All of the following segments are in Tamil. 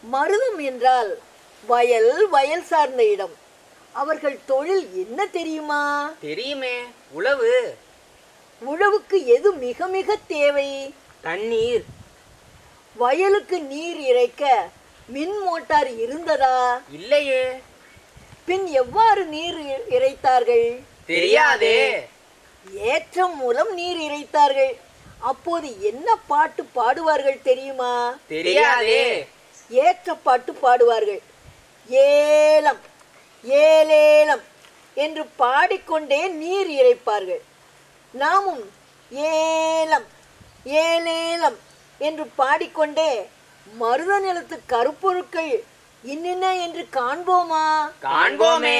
மருதம் என்றால் வயல் வயல் சார்ந்த இடம் அவர்கள் தொழில் என்ன தெரியுமா தெரியுமே உழவு உழவுக்கு எது மிக மிக தேவை தண்ணீர் வயலுக்கு நீர் இறைக்க மின் மோட்டார் இருந்ததா இல்லையே பின் எவ்வாறு நீர் இ- இறைத்தார்கள் தெரியாதே ஏற்றம் மூலம் நீர் இறைத்தார்கள் அப்போது என்ன பாட்டு பாடுவார்கள் தெரியுமா தெரியாதே ஏற்ற பாட்டு பாடுவார்கள் ஏலம் ஏலேலம் என்று பாடிக்கொண்டே நீர் இறைப்பார்கள் நாமும் ஏலம் ஏலேலம் என்று பாடிக்கொண்டே மருத நிலத்து கருப்பொருட்கள் இன்னின்ன என்று காண்போமா காண்போமே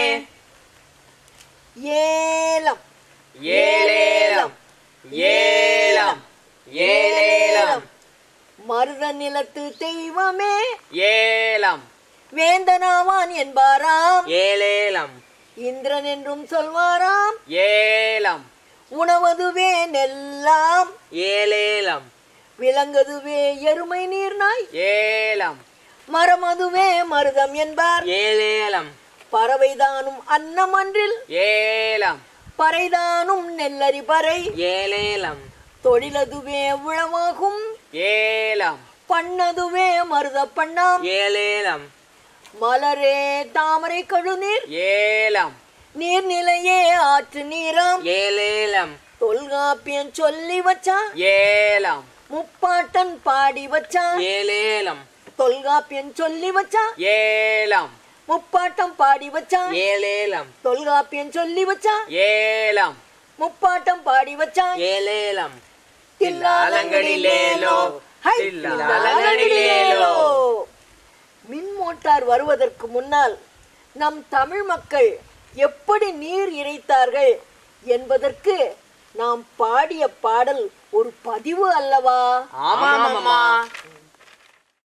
ஏலம் ஏலேலம் ஏலம் ஏலேலம் மருத நிலத்து தெய்வமே ஏலம் வேந்தனாவான் என்பாராம் ஏலேலம் இந்திரன் என்றும் சொல்வாராம் ஏலம் உணவதுவே நெல்லாம் ஏலேலம் விலங்கதுவே எருமை நீர்நாய் ஏலம் மரமதுவே மருதம் என்பார் ஏலேலம் பறவைதானும் அன்னமன்றில் ஏலம் பறைதானும் நெல்லரி பறை ஏலேலம் தொழிலதுவே உழவாகும் ஏலம் பண்ணதுவே மருத பண்ணாம் ஏலேலம் மலரே தாமரை கழுநீர் ஏலம் நீர்நிலையே ஆற்று நீராம் ஏலேலம் தொல்காப்பியன் சொல்லி வச்சான் ஏலம் முப்பாட்டன் பாடி வச்சான் ஏலேலம் தொல்காப்பியன் சொல்லி வச்சான் ஏலம் முப்பாட்டம் பாடி வச்சான் ஏலேலம் தொல்காப்பியன் சொல்லி வச்சான் ஏலம் முப்பாட்டம் பாடி வச்சான் ஏலேலம் தில்லாலங்கடிலேலோ ஹை, தில்லாலங்கடிலேலோ. மின் மோட்டார் வருவதற்கு முன்னால் நம் தமிழ் மக்கள் எப்படி நீர் இறைத்தார்கள் என்பதற்கு நாம் பாடிய பாடல் ஒரு பதிவு அல்லவா ஆமாம் அம்மா